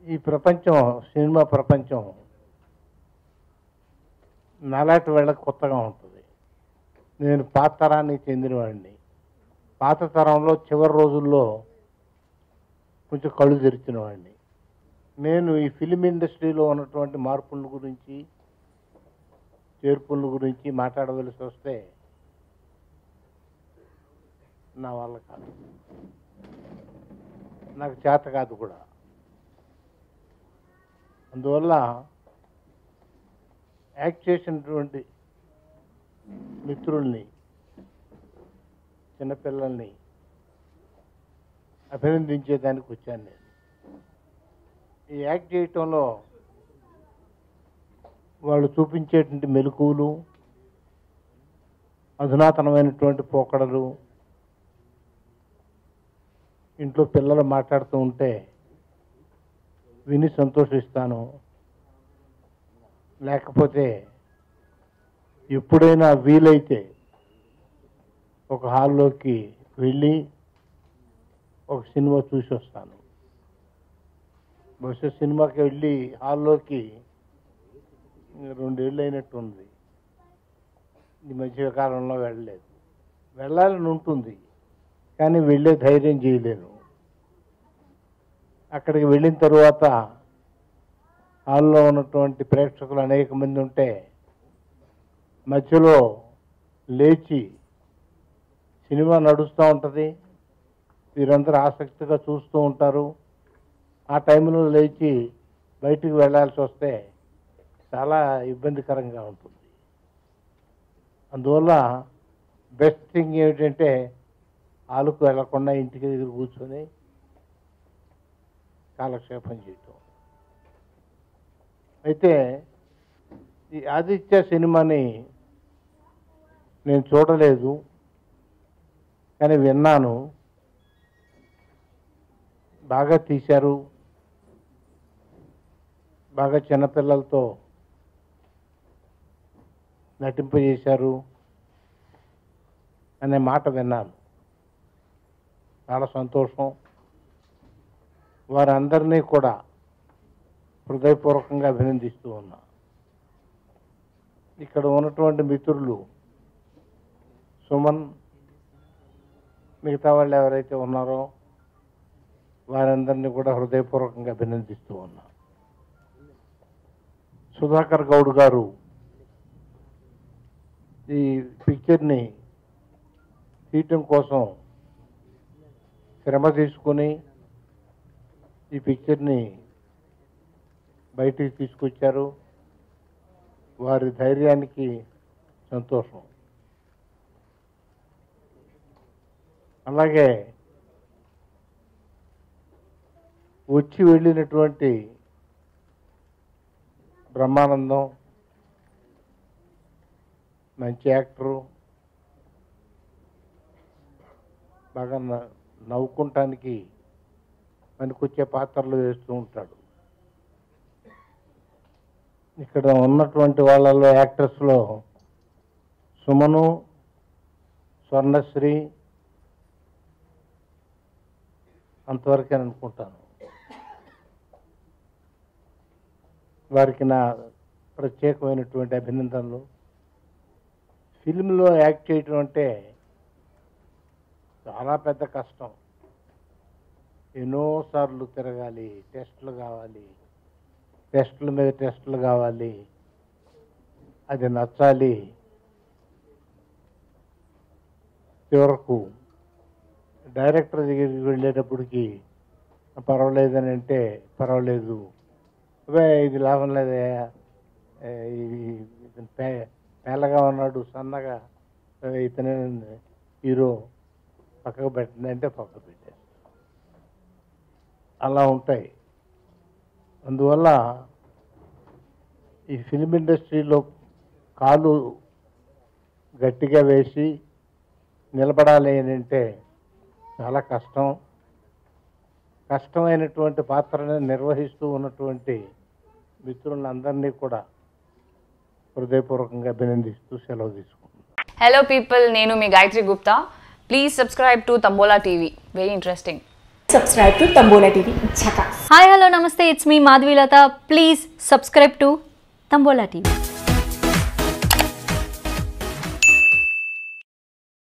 ఈ ప్రపంచం సినిమా ప్రపంచం నాలాంటి వాళ్ళకి కొత్తగా ఉంటుంది నేను పాత తరానికి చెందినవాడిని పాత తరంలో చివరి రోజుల్లో కొంచెం కళ్ళు తెరిచిన వాడిని నేను ఈ ఫిలిం ఇండస్ట్రీలో ఉన్నటువంటి మార్పుల గురించి చేర్పుల గురించి మాట్లాడవలసి వస్తే నా వల్ల కాదు నాకు చేత కాదు కూడా అందువల్ల యాక్ట్ చేసినటువంటి మిత్రుల్ని చిన్నపిల్లల్ని అభినందించేదానికి వచ్చాను నేను ఈ యాక్ట్ చేయటంలో వాళ్ళు చూపించేటువంటి మెలకువలు అధునాతనమైనటువంటి పోకడలు ఇంట్లో పిల్లలు మాట్లాడుతూ ఉంటే విని సంతోషిస్తాను లేకపోతే ఎప్పుడైనా వీలైతే ఒక హాల్లోకి వెళ్ళి ఒక సినిమా చూసి వస్తాను బహుశా సినిమాకి వెళ్ళి హాల్లోకి రెండేళ్ళు అయినట్టు ఉంది ఈ మధ్య కాలంలో వెళ్ళలేదు వెళ్ళాలని ఉంటుంది కానీ వెళ్ళే ధైర్యం చేయలేను అక్కడికి వెళ్ళిన తరువాత హాల్లో ఉన్నటువంటి ప్రేక్షకులు అనేక మంది ఉంటే మధ్యలో లేచి సినిమా నడుస్తూ ఉంటుంది వీరందరూ ఆసక్తిగా చూస్తూ ఉంటారు ఆ టైంలో లేచి బయటికి వెళ్ళాల్సి వస్తే చాలా ఇబ్బందికరంగా ఉంటుంది అందువల్ల బెస్ట్ థింగ్ ఏమిటంటే ఆలుకు వెళ్లకుండా ఇంటికి దగ్గర కూర్చొని కాలక్షేపం చేయటం అయితే ఈ ఆదిత్య సినిమాని నేను చూడలేదు కానీ విన్నాను బాగా తీశారు బాగా చిన్నపిల్లలతో నటింపజేశారు అనే మాట విన్నాను చాలా సంతోషం వారందరినీ కూడా హృదయపూర్వకంగా అభినందిస్తూ ఉన్నా ఇక్కడ ఉన్నటువంటి మిత్రులు సుమన్ మిగతా వాళ్ళు ఎవరైతే ఉన్నారో వారందరినీ కూడా హృదయపూర్వకంగా అభినందిస్తూ ఉన్నా సుధాకర్ గౌడ్ గారు ఈ పిక్చర్ని తీయటం కోసం శ్రమ తీసుకొని ఈ పిక్చర్ని బయటికి తీసుకొచ్చారు వారి ధైర్యానికి సంతోషం అలాగే వచ్చి వెళ్ళినటువంటి బ్రహ్మానందం మంచి యాక్టరు బాగా న- నవ్వుకుంటానికి పనికొచ్చే పాత్రలు వేస్తూ ఉంటాడు ఇక్కడ ఉన్నటువంటి వాళ్ళలో యాక్టర్స్లో సుమను స్వర్ణశ్రీ అంతవరకే అనుకుంటాను వారికి నా ప్రత్యేకమైనటువంటి అభినందనలు ఫిల్మ్లో యాక్ట్ చేయటం అంటే చాలా పెద్ద కష్టం ఎన్నోసార్లు తిరగాలి టెస్టులు కావాలి టెస్టుల మీద టెస్టులు కావాలి అది నచ్చాలి చివరకు డైరెక్టర్ దగ్గరికి వెళ్ళేటప్పటికి పర్వాలేదని అంటే పర్వాలేదు అవే ఇది లాభం లేదే ఏ, ఇది ఇతను పే పేలగా ఉన్నాడు సన్నగా ఏ, ఇతనే హీరో పక్కకు పెట్టండి అంటే పక్కకు పెట్టారు అలా ఉంటాయి అందువల్ల ఈ ఫిలిం ఇండస్ట్రీలో కాలు గట్టిగా వేసి నిలబడాలి అని అంటే చాలా కష్టం కష్టమైనటువంటి పాత్రను నిర్వహిస్తూ ఉన్నటువంటి మిత్రులందరినీ కూడా హృదయపూర్వకంగా అభినందిస్తూ సెలవు తీసుకుంటున్నాను హలో పీపుల్ నేను మీ Gayatri Gupta please subscribe to Tambola TV very interesting subscribe to Tambola TV. Chaka. Hi hello నమస్తే it's me Madhavilatha please subscribe to Tambola TV